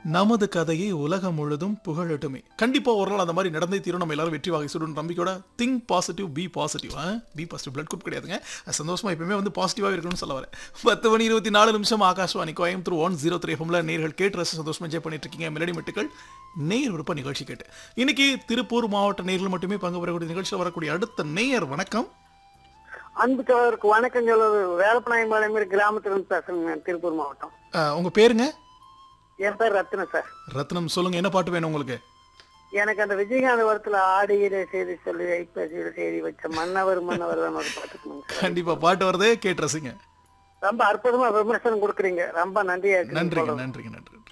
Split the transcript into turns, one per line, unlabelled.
நமது கதையை உலகம் முழுதும் புகழட்டுமே கண்டிப்பா ஒரு நாள் அந்த மாதிரி நடந்தே தீரும் நம்ம எல்லாரும் வெற்றி வாகை சுடும் நம்பிக்கையோட think positive be positive be positive blood group கிடையாதுங்க அது சந்தோஷமா எப்பவுமே வந்து பாசிட்டிவாக இருக்கணும்னு சொல்ல வரேன் பத்து மணி இருபத்தி நாலு நிமிஷம் Akashvani Coimbatore one zero three எஃப்எம்ல நேர்கள் கேட்டு ரசி சந்தோஷமா என்ஜாய் பண்ணிட்டு இருக்கீங்க மெலடி மெட்டுக்கள் நேயர் விருப்ப நிகழ்ச்சி கேட்டு இன்னைக்கு திருப்பூர் மாவட்ட நேர்கள் மட்டுமே பங்கு பெறக்கூடிய நிகழ்ச்சியில் வரக்கூடிய அடுத்த நேயர் வணக்கம்
அன்பு சோழருக்கு வணக்கம் சொல்வது வேலப்பநாயம்பாளையம் கிராமத்துல இருந்து பேசுறேங்க திருப்பூர் மாவட்டம்
அஹ், உங்க பேருங்க
என் பேர் ரத்னம் சார்
ரத்னம் சொல்லுங்க என்ன பாட்டு வேணும் உங்களுக்கு
எனக்கு அந்த விஜயகாந்த் வரத்துல ஆடியிலே செய்தி சொல்லி ஐப்பசியில செய்தி வச்ச மன்னவர் மன்னவர் தான் ஒரு பாட்டுக்கணுங்க சார்
கண்டிப்பா பாட்டு வருதே கேட்டு ரசிங்க
ரொம்ப அற்புதமா விமர்சனம் கொடுக்குறீங்க ரொம்ப நன்றியா
நன்றிங்க
இருக்கு
நன்றிங்க நன்றி